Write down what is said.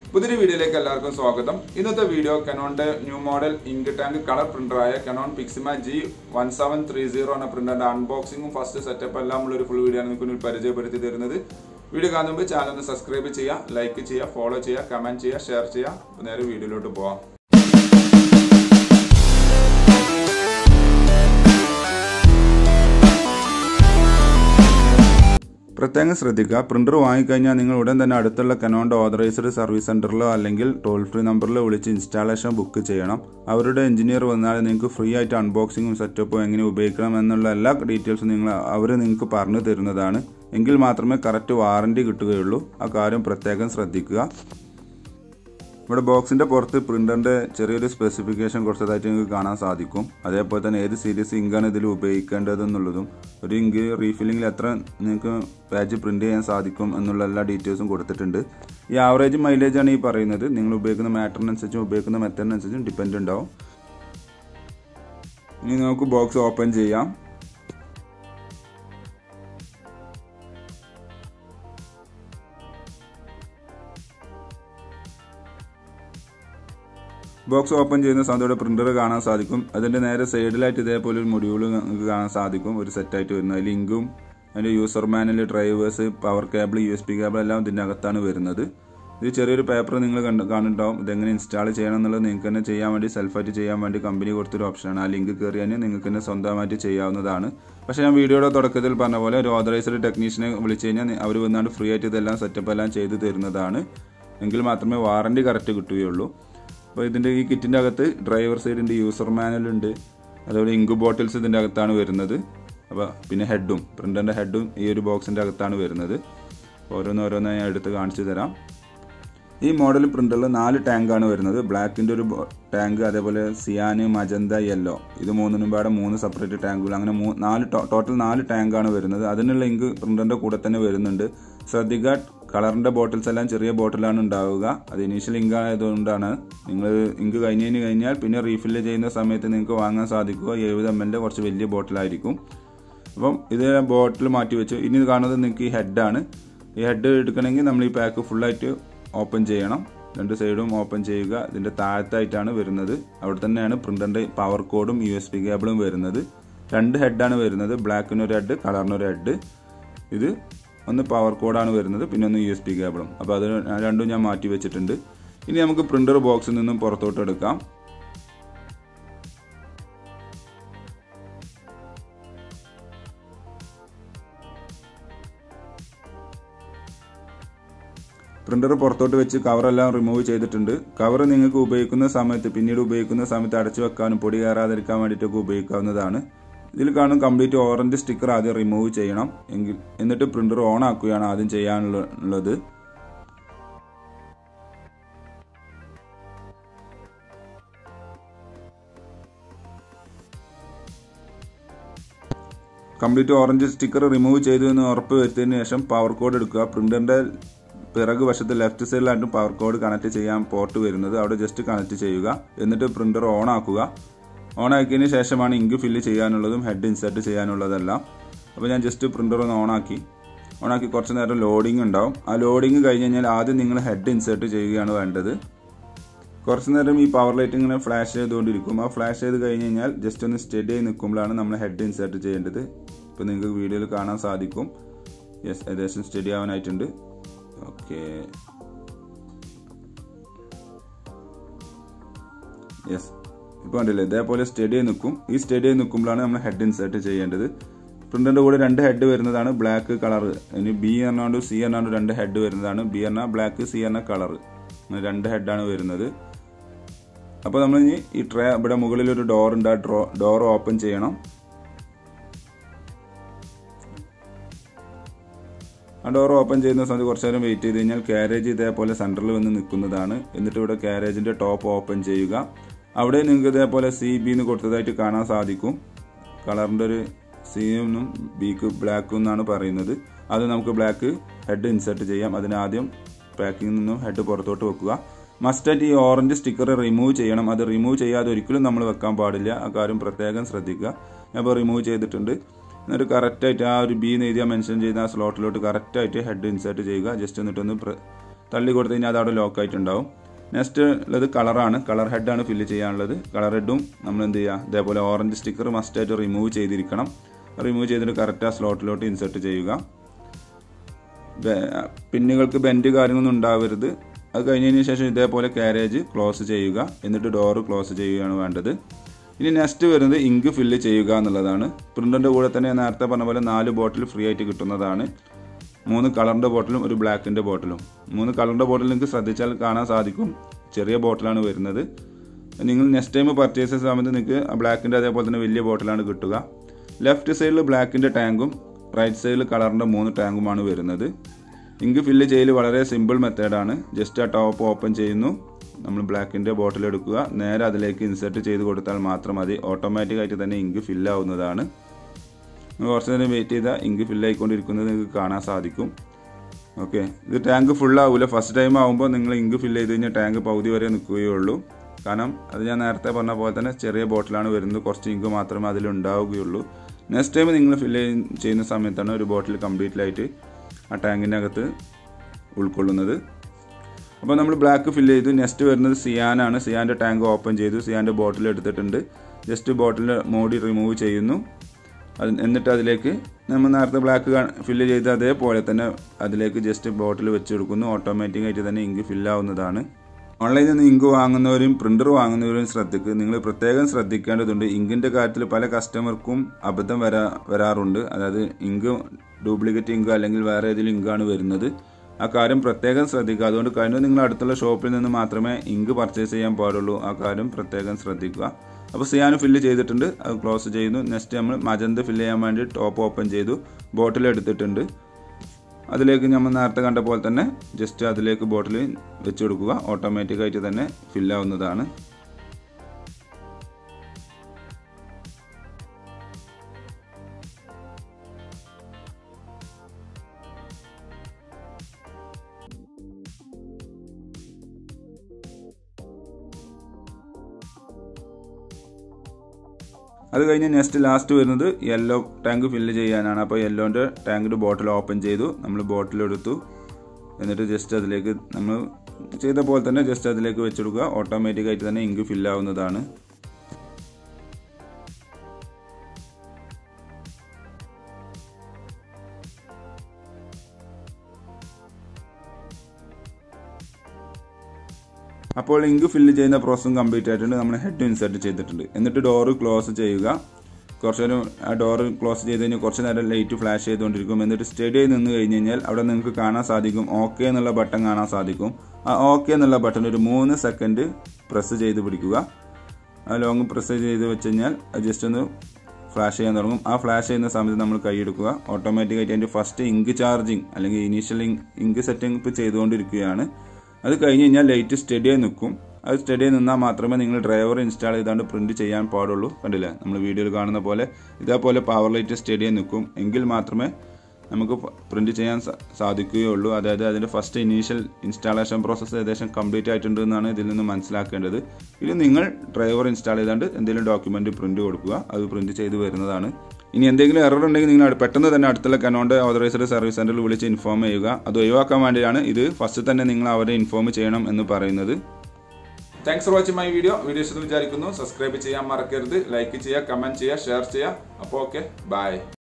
പുതിയൊരു വീഡിയോയിലേക്ക് എല്ലാവർക്കും സ്വാഗതം ഇന്നത്തെ വീഡിയോ കനോണിന്റെ new model ink tank colour പ്രിന്ററായ Canon Pixma G one seven three zero എന്ന പ്രിന്ററിന്റെ അൺബോക്സിംഗും ഫസ്റ്റ് സെറ്റപ്പ് എല്ലാം ഉള്ള ഒരു ഫുൾ വീഡിയോ ആണ് നിങ്ങൾക്ക് മുന്നിൽ പരിചയപ്പെടുത്തി തരുന്നത് വീഡിയോ കാണുന്ന മുമ്പ് ചാനൽ ഒന്ന് സബ്സ്ക്രൈബ് ചെയ്യുക ലൈക്ക് ചെയ്യുക ഫോളോ ചെയ്യുക കമന്റ് ചെയ്യുക ഷെയർ ചെയ്യുക അപ്പോൾ നേരെ വീഡിയോയിലോട്ട് പോവാം പ്രത്യേകം ശ്രദ്ധിക്കുക പ്രിന്റർ വാങ്ങിക്കഴിഞ്ഞാൽ നിങ്ങൾ ഉടൻ തന്നെ അടുത്തുള്ള കനോണിന്റെ ഓതറൈസ്ഡ് സർവീസ് സെന്ററിലോ അല്ലെങ്കിൽ ടോൾ ഫ്രീ നമ്പറിലോ വിളിച്ച് ഇൻസ്റ്റാളേഷൻ ബുക്ക് ചെയ്യണം അവരുടെ എഞ്ചിനീയർ വന്നാൽ നിങ്ങൾക്ക് ഫ്രീ ആയിട്ട് അൺബോക്സിങ്ങും സെറ്റപ്പും എങ്ങനെ ഉപയോഗിക്കണം എന്നുള്ള എല്ലാ ഡീറ്റെയിൽസും നിങ്ങൾ അവർ നിങ്ങൾക്ക് പറഞ്ഞു തരുന്നതാണ് എങ്കിൽ മാത്രമേ കറക്റ്റ് വാറണ്ടി കിട്ടുകയുള്ളൂ ആ കാര്യം പ്രത്യേകം ശ്രദ്ധിക്കുക ഇവിടെ ബോക്സിന്റെ പുറത്ത് പ്രിന്ററിന്റെ ചെറിയൊരു സ്പെസിഫിക്കേഷൻ കൊടുത്തതായിട്ട് നിങ്ങൾക്ക് കാണാൻ സാധിക്കും അതേപോലെ തന്നെ ഏത് സീരീസ് ഇങ്കാണ് ഇതിൽ ഉപയോഗിക്കേണ്ടതെന്നുള്ളതും ഒരു ഇങ്ക് റീഫില്ലിങ്ങിൽ എത്ര നിങ്ങൾക്ക് പേജ് പ്രിന്റ് ചെയ്യാൻ സാധിക്കും എന്നുള്ള എല്ലാ ഡീറ്റെയിൽസും കൊടുത്തിട്ടുണ്ട് ഈ ആവറേജ് മൈലേജ് ആണ് ഈ പറയുന്നത് നിങ്ങൾ ഉപയോഗിക്കുന്ന മാറ്ററിനനുസരിച്ചും ഉപയോഗിക്കുന്ന മെത്തഡിനനുസരിച്ചും ഡിപ്പെൻഡ് ഉണ്ടാവും ഇനി നമുക്ക് ബോക്സ് ഓപ്പൺ ചെയ്യാം ബോക്സ് ഓപ്പൺ ചെയ്യുന്ന സമയത്തോടെ പ്രിന്റർ കാണാൻ സാധിക്കും അതിന്റെ നേരെ സൈഡിലായിട്ട് ഇതേപോലെ ഒരു മൊഡ്യൂൾ നിങ്ങൾക്ക് കാണാൻ സാധിക്കും ഒരു സെറ്റായിട്ട് വരുന്നത് ലിങ്കും അതിന്റെ user manual drivers power cable U S B cable എല്ലാം ഇതിന്റെ അകത്താണ് വരുന്നത് ഇത് ചെറിയൊരു പേപ്പർ നിങ്ങൾ കണ്ട് കാണുന്നുണ്ടാവും ഇതെങ്ങനെ ഇൻസ്റ്റാൾ ചെയ്യണം എന്നുള്ളത് നിങ്ങൾക്ക് തന്നെ ചെയ്യാൻ വേണ്ടി സെൽഫായിട്ട് ചെയ്യാൻ വേണ്ടി കമ്പനി കൊടുത്തൊരു ഓപ്ഷനാണ് ആ ലിങ്ക് കയറിയാൽ നിങ്ങൾക്ക് തന്നെ സ്വന്തമായിട്ട് ചെയ്യാവുന്നതാണ് പക്ഷേ ഞാൻ വീഡിയോയുടെ തുടക്കത്തിൽ പറഞ്ഞ പോലെ ഒരു ഓതറൈസ്ഡ് ടെക്നീഷ്യനെ വിളിച്ചു കഴിഞ്ഞാൽ അവർ വന്നാണ്ട് ഫ്രീ ആയിട്ട് ഇതെല്ലാം സെറ്റപ്പ് എല്ലാം ചെയ്തു തരുന്നതാണ് എങ്കിൽ മാത്രമേ വാറണ്ടി കറക്റ്റ് കിട്ടുകയുള്ളൂ അപ്പോൾ ഇതിൻ്റെ ഈ കിറ്റിൻ്റെ അകത്ത് ഡ്രൈവർ സൈഡിൻ്റെ യൂസർ മാനുവൽ ഉണ്ട് അതുപോലെ ഇങ്ക് ബോട്ടിൽസ് ഇതിൻ്റെ അകത്താണ് വരുന്നത് അപ്പോൾ പിന്നെ ഹെഡും പ്രിൻ്ററിൻ്റെ ഹെഡും ഈ ഒരു ബോക്സിൻ്റെ അകത്താണ് വരുന്നത് ഓരോന്നോരോന്നായി ഞാൻ എടുത്ത് കാണിച്ചു തരാം ഈ മോഡൽ പ്രിൻ്ററിൽ നാല് ടാങ്കാണ് വരുന്നത് ബ്ലാക്കിൻ്റെ ഒരു ടാങ്ക് അതേപോലെ സിയാന് മജന്ത യെല്ലോ ഇത് മൂന്നിനും പാടെ മൂന്ന് സെപ്പറേറ്റ് ടാങ്കുകൾ അങ്ങനെ മൂ നാല് ടോട്ടൽ നാല് ടാങ്കാണ് വരുന്നത് അതിനുള്ള ഇങ്ക് പ്രിൻ്ററിൻ്റെ കൂടെ തന്നെ വരുന്നുണ്ട് ശ്രദ്ധിക്കുക കളറിൻ്റെ ബോട്ടിൽസ് എല്ലാം ചെറിയ ബോട്ടിലാണ് ഉണ്ടാവുക അത് ഇനീഷ്യൽ ഇങ്ക് ആയതുകൊണ്ടാണ് നിങ്ങൾ ഇങ്ക് കഴിഞ്ഞതിന് കഴിഞ്ഞാൽ പിന്നെ റീഫില്ല് ചെയ്യുന്ന സമയത്ത് നിങ്ങൾക്ക് വാങ്ങാൻ സാധിക്കുക എഴുപത് എം എല്ലിൻ്റെ കുറച്ച് വലിയ ബോട്ടിലായിരിക്കും അപ്പം ഇത് ബോട്ടിൽ മാറ്റി വെച്ചു ഇനി കാണുന്നത് നിങ്ങൾക്ക് ഈ ഹെഡാണ് ഈ ഹെഡ് എടുക്കണമെങ്കിൽ നമ്മൾ ഈ പാക്ക് ഫുള്ളായിട്ട് ഓപ്പൺ ചെയ്യണം രണ്ട് സൈഡും ഓപ്പൺ ചെയ്യുക ഇതിൻ്റെ താഴത്തായിട്ടാണ് വരുന്നത് അവിടെ തന്നെയാണ് പ്രിൻ്ററിൻ്റെ പവർ കോഡും യു എസ് പി കേബിളും വരുന്നത് രണ്ട് ഹെഡാണ് വരുന്നത് ബ്ലാക്കിനൊരു ഹെഡ് കളറിനൊരു ഹെഡ് ഇത് ഒന്ന് പവർ കോഡാണ് വരുന്നത് പിന്നെ ഒന്ന് യു എസ് പി കേബിളും അപ്പോൾ അത് രണ്ടും ഞാൻ മാറ്റി വെച്ചിട്ടുണ്ട് ഇനി നമുക്ക് പ്രിൻ്റർ ബോക്സിൽ നിന്നും പുറത്തോട്ട് എടുക്കാം പ്രിന്റർ പുറത്തോട്ട് വെച്ച് കവറെല്ലാം റിമൂവ് ചെയ്തിട്ടുണ്ട് കവർ നിങ്ങൾക്ക് ഉപയോഗിക്കുന്ന സമയത്ത് പിന്നീട് ഉപയോഗിക്കുന്ന സമയത്ത് അടച്ചു വെക്കാനും പൊടി കയറാതിരിക്കാൻ വേണ്ടിയിട്ടൊക്കെ ഉപയോഗിക്കാവുന്നതാണ് ഇതിൽ കാണും കംപ്ലീറ്റ് ഓറഞ്ച് സ്റ്റിക്കർ ആദ്യം റിമൂവ് ചെയ്യണം എങ്കിൽ എന്നിട്ട് പ്രിന്റർ ഓൺ ആക്കുകയാണ് ആദ്യം ചെയ്യാനുള്ളത് കംപ്ലീറ്റ് ഓറഞ്ച് സ്റ്റിക്കർ റിമൂവ് ചെയ്തു എന്ന് ഉറപ്പ് വരുത്തിയതിനു ശേഷം പവർ കോഡ് എടുക്കുക പ്രിന്ററിന്റെ പിറകു വശത്ത് ലെഫ്റ്റ് സൈഡിലായിട്ടും പവർ കോഡ് കണക്ട് ചെയ്യാൻ പോർട്ട് വരുന്നത് അവിടെ ജസ്റ്റ് കണക്ട് ചെയ്യുക എന്നിട്ട് പ്രിന്റർ ഓൺ ആക്കുക ഓൺ ആക്കിയതിന് ശേഷമാണ് ഇങ്ക് ഫില്ല് ചെയ്യാനുള്ളതും ഹെഡ് ഇൻസേർട്ട് ചെയ്യാനുള്ളതെല്ലാം അപ്പോൾ ഞാൻ ജസ്റ്റ് പ്രിന്റർ ഒന്ന് ഓൺ ആക്കി ഓൺ ആക്കി കുറച്ച് നേരം ലോഡിംഗ് ഉണ്ടാവും ആ ലോഡിംഗ് കഴിഞ്ഞ് കഴിഞ്ഞാൽ ആദ്യം നിങ്ങൾ ഹെഡ് ഇൻസേർട്ട് ചെയ്യുകയാണ് വേണ്ടത് കുറച്ച് നേരം ഈ പവർ ലൈറ്റ് ഇങ്ങനെ ഫ്ലാഷ് ചെയ്തുകൊണ്ടിരിക്കും ആ ഫ്ലാഷ് ചെയ്ത് കഴിഞ്ഞ് കഴിഞ്ഞാൽ ജസ്റ്റ് ഒന്ന് സ്റ്റഡി ആയി നിൽക്കുമ്പോഴാണ് നമ്മൾ ഹെഡ് ഇൻസേർട്ട് ചെയ്യേണ്ടത് ഇപ്പോൾ നിങ്ങൾക്ക് വീഡിയോയിൽ കാണാൻ സാധിക്കും യെസ് ഏകദേശം സ്റ്റഡി ആവാനായിട്ടുണ്ട് ഓക്കെ യെസ് ഇപ്പോൾ കണ്ടില്ലേ ഇതേപോലെ സ്റ്റഡി നിൽക്കും ഈ സ്റ്റഡി നിൽക്കുമ്പോഴാണ് നമ്മൾ ഹെഡ് ഇൻസേർട്ട് ചെയ്യേണ്ടത് പ്രിന്റിന്റെ കൂടെ രണ്ട് ഹെഡ് വരുന്നതാണ് ബ്ലാക്ക് കളർ ഇനി ബി എണ്ണാണ്ട് സി എണ്ണാണ്ട് രണ്ട് ഹെഡ് വരുന്നതാണ് ബി എണ്ണ ബ്ലാക്ക് സി എണ്ണ കളർ രണ്ട് ഹെഡാണ് വരുന്നത് അപ്പോൾ നമ്മൾ ഇനി ഈ ട്രേ ഇവിടെ മുകളിൽ ഒരു ഡോർ ഉണ്ട് ആ ഡ്രോ ഡോർ ഓപ്പൺ ചെയ്യണം ആ ഡോർ ഓപ്പൺ ചെയ്യുന്ന സമയത്ത് കുറച്ച് നേരം വെയിറ്റ് ചെയ്ത് കഴിഞ്ഞാൽ കാരേജ് ഇതേപോലെ സെൻറ്ററിൽ വന്ന് നിൽക്കുന്നതാണ് എന്നിട്ട് ഇവിടെ കാരേജിന്റെ ടോപ്പ് ഓപ്പൺ ചെയ്യുക അവിടെ നിങ്ങൾക്ക് ഇതേപോലെ സി ബി എന്ന് കൊടുത്തതായിട്ട് കാണാൻ സാധിക്കും കളറിന്റെ ഒരു സിയും ബിക്ക് ബ്ലാക്കും എന്നാണ് പറയുന്നത് അത് നമുക്ക് ബ്ലാക്ക് ഹെഡ് ഇൻസേർട്ട് ചെയ്യാം അതിനാദ്യം പാക്കിങ്ങിൽ നിന്നും ഹെഡ് പുറത്തോട്ട് വെക്കുക മസ്റ്റായിട്ട് ഈ ഓറഞ്ച് സ്റ്റിക്കർ റിമൂവ് ചെയ്യണം അത് റിമൂവ് ചെയ്യാതെ ഒരിക്കലും നമ്മൾ വെക്കാൻ പാടില്ല ആ കാര്യം പ്രത്യേകം ശ്രദ്ധിക്കുക ഞാൻ ഇപ്പോൾ റിമൂവ് ചെയ്തിട്ടുണ്ട് എന്നിട്ട് കറക്റ്റായിട്ട് ആ ഒരു ബി എന്ന് എഴുതിയാൽ മെൻഷൻ ചെയ്ത ആ സ്ലോട്ടിലോട്ട് കറക്റ്റായിട്ട് ഹെഡ് ഇൻസേർട്ട് ചെയ്യുക ജസ്റ്റ് എന്നിട്ടൊന്ന് തള്ളി കൊടുത്തു കഴിഞ്ഞാൽ അത് അവിടെ ലോക്ക് ആയിട്ടുണ്ടാവും നെക്സ്റ്റ് ഉള്ളത് കളറാണ് കളർ ഹെഡാണ് ഫില്ല് ചെയ്യാനുള്ളത് കളർ ഹെഡും നമ്മൾ എന്ത് ചെയ്യുക ഇതേപോലെ ഓറഞ്ച് സ്റ്റിക്കർ മസ്റ്റായിട്ട് റിമൂവ് ചെയ്തിരിക്കണം റിമൂവ് ചെയ്തിട്ട് കറക്റ്റ് ആ സ്ലോട്ടിലോട്ട് ഇൻസെർട്ട് ചെയ്യുക പിന്നുകൾക്ക് ബെൻഡ് കാര്യങ്ങളൊന്നും ഉണ്ടാവരുത് അത് കഴിഞ്ഞതിന് ശേഷം ഇതേപോലെ കാരേജ് ക്ലോസ് ചെയ്യുക എന്നിട്ട് ഡോറ് ക്ലോസ് ചെയ്യുകയാണ് വേണ്ടത് ഇനി നെക്സ്റ്റ് വരുന്നത് ഇങ്ക് ഫില്ല് ചെയ്യുക എന്നുള്ളതാണ് പ്രിൻ്റിൻ്റെ കൂടെ തന്നെ നേരത്തെ പറഞ്ഞ പോലെ നാല് ബോട്ടിൽ ഫ്രീ ആയിട്ട് കിട്ടുന്നതാണ് മൂന്ന് കളറിൻ്റെ ബോട്ടിലും ഒരു ബ്ലാക്കിൻ്റെ ബോട്ടിലും മൂന്ന് കളറിൻ്റെ ബോട്ടിൽ നിങ്ങൾക്ക് ശ്രദ്ധിച്ചാൽ കാണാൻ സാധിക്കും ചെറിയ ബോട്ടിലാണ് വരുന്നത് നിങ്ങൾ നെക്സ്റ്റ് ടൈം പർച്ചേസ് ചെയ്യുന്ന സമയത്ത് നിങ്ങൾക്ക് ബ്ലാക്കിൻ്റെ അതേപോലെ തന്നെ വലിയ ബോട്ടിലാണ് കിട്ടുക ലെഫ്റ്റ് സൈഡിൽ ബ്ലാക്കിൻ്റെ ടാങ്കും റൈറ്റ് സൈഡിൽ കളറിൻ്റെ മൂന്ന് ടാങ്കുമാണ് വരുന്നത് ഇങ്ക് ഫില്ല് ചെയ്യൽ വളരെ സിമ്പിൾ മെത്തേഡാണ് ജസ്റ്റ് ആ ടോപ്പ് ഓപ്പൺ ചെയ്യുന്നു നമ്മൾ ബ്ലാക്കിൻ്റെ ബോട്ടിൽ എടുക്കുക നേരെ അതിലേക്ക് ഇൻസെർട്ട് ചെയ്ത് കൊടുത്താൽ മാത്രം മതി ഓട്ടോമാറ്റിക്കായിട്ട് തന്നെ ഇങ്ക് ഫില്ലാവുന്നതാണ് നിങ്ങൾ കുറച്ച് നേരം വെയിറ്റ് ചെയ്താൽ ഇങ്ക് ഫില്ലായിക്കൊണ്ടിരിക്കുന്നത് നിങ്ങൾക്ക് കാണാൻ സാധിക്കും ഓക്കെ ഇത് ടാങ്ക് ഫുള്ളാവില്ല ഫസ്റ്റ് ടൈം ആകുമ്പോൾ നിങ്ങൾ ഇങ്ക് ഫില്ല് ചെയ്ത് കഴിഞ്ഞാൽ ടാങ്ക് പകുതി വരെ നിൽക്കുകയുള്ളൂ കാരണം അത് ഞാൻ നേരത്തെ പറഞ്ഞ പോലെ തന്നെ ചെറിയ ബോട്ടിലാണ് വരുന്നത് കുറച്ച് ഇങ്ക് മാത്രമേ അതിലുണ്ടാവുകയുള്ളൂ നെക്സ്റ്റ് ടൈം നിങ്ങൾ ഫില്ല് ചെയ്യുന്ന സമയത്താണ് ഒരു ബോട്ടിൽ കംപ്ലീറ്റ്ലായിട്ട് ആ ടാങ്കിൻ്റെ അകത്ത് ഉൾക്കൊള്ളുന്നത് അപ്പോൾ നമ്മൾ ബ്ലാക്ക് ഫില്ല് ചെയ്തു നെക്സ്റ്റ് വരുന്നത് സിയാനാണ് സിയാൻ്റെ ടാങ്ക് ഓപ്പൺ ചെയ്തു സിയാൻ്റെ ബോട്ടിൽ എടുത്തിട്ടുണ്ട് ജസ്റ്റ് ബോട്ടിൽ മോഡി റിമൂവ് ചെയ്യുന്നു അത് എന്നിട്ട് അതിലേക്ക് നമ്മൾ നേരത്തെ ബ്ലാക്ക് ഫില്ല് ചെയ്ത അതേപോലെ തന്നെ അതിലേക്ക് ജസ്റ്റ് ബോട്ടിൽ വെച്ച് കൊടുക്കുന്നു ഓട്ടോമാറ്റിക്കായിട്ട് തന്നെ ഇങ്ക് ഫില്ലാവുന്നതാണ് ഓൺലൈനിൽ നിന്ന് ഇങ്ക് വാങ്ങുന്നവരും പ്രിന്റർ വാങ്ങുന്നവരും ശ്രദ്ധിക്കുക നിങ്ങൾ പ്രത്യേകം ശ്രദ്ധിക്കേണ്ടതുണ്ട് ഇങ്കിൻ്റെ കാര്യത്തിൽ പല കസ്റ്റമർക്കും അബദ്ധം വരാ വരാറുണ്ട് അതായത് ഇങ്ക് ഡ്യൂപ്ലിക്കേറ്റ് ഇങ്ക് അല്ലെങ്കിൽ വേറെ ഏതെങ്കിലും ഇങ്കാണ് വരുന്നത് ആ കാര്യം പ്രത്യേകം ശ്രദ്ധിക്കുക അതുകൊണ്ട് കഴിഞ്ഞ നിങ്ങൾ അടുത്തുള്ള ഷോപ്പിൽ നിന്ന് മാത്രമേ ഇങ്ക് പർച്ചേസ് ചെയ്യാൻ പാടുള്ളൂ ആ കാര്യം പ്രത്യേകം ശ്രദ്ധിക്കുക അപ്പോൾ സിയാന് ഫില്ല് ചെയ്തിട്ടുണ്ട് അത് ക്ലോസ് ചെയ്യുന്നു നെക്സ്റ്റ് നമ്മൾ മജന്ത് ഫില്ല് ചെയ്യാൻ വേണ്ടി ടോപ്പ് ഓപ്പൺ ചെയ്തു ബോട്ടിൽ എടുത്തിട്ടുണ്ട് അതിലേക്ക് നമ്മൾ നേരത്തെ കണ്ട പോലെ തന്നെ ജസ്റ്റ് അതിലേക്ക് ബോട്ടിൽ വെച്ച് കൊടുക്കുക ഓട്ടോമാറ്റിക്കായിട്ട് തന്നെ ഫില്ലാവുന്നതാണ് അത് കഴിഞ്ഞ് നെക്സ്റ്റ് ലാസ്റ്റ് വരുന്നത് യെല്ലോ ടാങ്ക് ഫില്ല് ചെയ്യാനാണ് അപ്പോൾ യെല്ലോൻ്റെ ടാങ്കിൻ്റെ ബോട്ടിൽ ഓപ്പൺ ചെയ്തു നമ്മൾ ബോട്ടിൽ എടുത്തു എന്നിട്ട് ജസ്റ്റ് അതിലേക്ക് നമ്മൾ ചെയ്ത പോലെ തന്നെ ജസ്റ്റ് അതിലേക്ക് വെച്ചെടുക്കുക ഓട്ടോമാറ്റിക്കായിട്ട് തന്നെ ഇങ്ക് ഫില്ലാവുന്നതാണ് അപ്പോൾ ഇങ്ക് ഫില്ല് ചെയ്യുന്ന പ്രോസസ്സും കംപ്ലീറ്റ് ആയിട്ടുണ്ട് നമ്മൾ ഹെഡ് ഇൻസെർട്ട് ചെയ്തിട്ടുണ്ട് എന്നിട്ട് ഡോറ് ക്ലോസ് ചെയ്യുക കുറച്ച് നേരം ആ ഡോറ് ക്ലോസ് ചെയ്ത് കഴിഞ്ഞാൽ കുറച്ച് നേരം ലൈറ്റ് ഫ്ലാഷ് ചെയ്തുകൊണ്ടിരിക്കും എന്നിട്ട് സ്റ്റഡി ആയി നിന്ന് കഴിഞ്ഞ് കഴിഞ്ഞാൽ അവിടെ നിങ്ങൾക്ക് കാണാൻ സാധിക്കും ഓക്കെ എന്നുള്ള ബട്ടൺ കാണാൻ സാധിക്കും ആ ഓക്കെ എന്നുള്ള ബട്ടൺ ഒരു മൂന്ന് സെക്കൻഡ് പ്രസ് ചെയ്ത് പിടിക്കുക ആ ലോങ് പ്രസ് ചെയ്ത് വെച്ച് കഴിഞ്ഞാൽ അത് ജസ്റ്റ് ഒന്ന് ഫ്ലാഷ് ചെയ്യാൻ തുടങ്ങും ആ ഫ്ലാഷ് ചെയ്യുന്ന സമയത്ത് നമ്മൾ കൈയെടുക്കുക ഓട്ടോമാറ്റിക്കായിട്ട് അതിൻ്റെ ഫസ്റ്റ് ഇങ്ക് ചാർജിങ് അല്ലെങ്കിൽ ഇനീഷ്യൽ ഇങ്ക് സെറ്റിംഗ് ഇപ്പോൾ ചെയ്തുകൊണ്ടിരിക്കുകയാണ് അത് കഴിഞ്ഞ് കഴിഞ്ഞാൽ ലൈറ്റ് സ്റ്റഡിയായി നിൽക്കും അത് സ്റ്റഡിയായി നിന്നാൽ മാത്രമേ നിങ്ങൾ ഡ്രൈവർ ഇൻസ്റ്റാൾ ചെയ്താണ്ട് പ്രിന്റ് ചെയ്യാൻ പാടുള്ളൂ കണ്ടില്ലേ നമ്മൾ വീഡിയോയിൽ കാണുന്ന പോലെ ഇതേപോലെ പവർ ലൈറ്റ് സ്റ്റഡിയായി നിൽക്കും എങ്കിൽ മാത്രമേ നമുക്ക് പ്രിന്റ് ചെയ്യാൻ സാധിക്കുകയുള്ളൂ അതായത് അതിൻ്റെ ഫസ്റ്റ് ഇനീഷ്യൽ ഇൻസ്റ്റാളേഷൻ പ്രോസസ്സ് ഏകദേശം കംപ്ലീറ്റ് ആയിട്ടുണ്ട് എന്നാണ് ഇതിൽ നിന്ന് മനസ്സിലാക്കേണ്ടത് ഇത് നിങ്ങൾ ഡ്രൈവർ ഇൻസ്റ്റാൾ ചെയ്താണ്ട് എന്തെങ്കിലും ഡോക്യുമെന്റ് പ്രിന്റ് കൊടുക്കുക അത് പ്രിന്റ് ചെയ്ത് വരുന്നതാണ് ഇനി എന്തെങ്കിലും എറർ ഉണ്ടെങ്കിൽ നിങ്ങൾ പെട്ടെന്ന് തന്നെ അടുത്തുള്ള കനോണ്ട് ഓതറൈസ്ഡ് സർവീസ് സെന്ററിൽ വിളിച്ച് ഇൻഫോം ചെയ്യുക അത് ഒഴിവാക്കാൻ വേണ്ടിയാണ് ഇത് ഫസ്റ്റ് തന്നെ നിങ്ങൾ അവരെ ഇൻഫോം ചെയ്യണം എന്ന് പറയുന്നത് thanks for watching my video video ഇഷ്ടം വിചാരിക്കുന്നു സബ്സ്ക്രൈബ് ചെയ്യാൻ മറക്കരുത് ലൈക്ക് ചെയ്യുക കമന്റ് ചെയ്യുക ഷെയർ ചെയ്യുക അപ്പോൾ ഓക്കെ ബൈ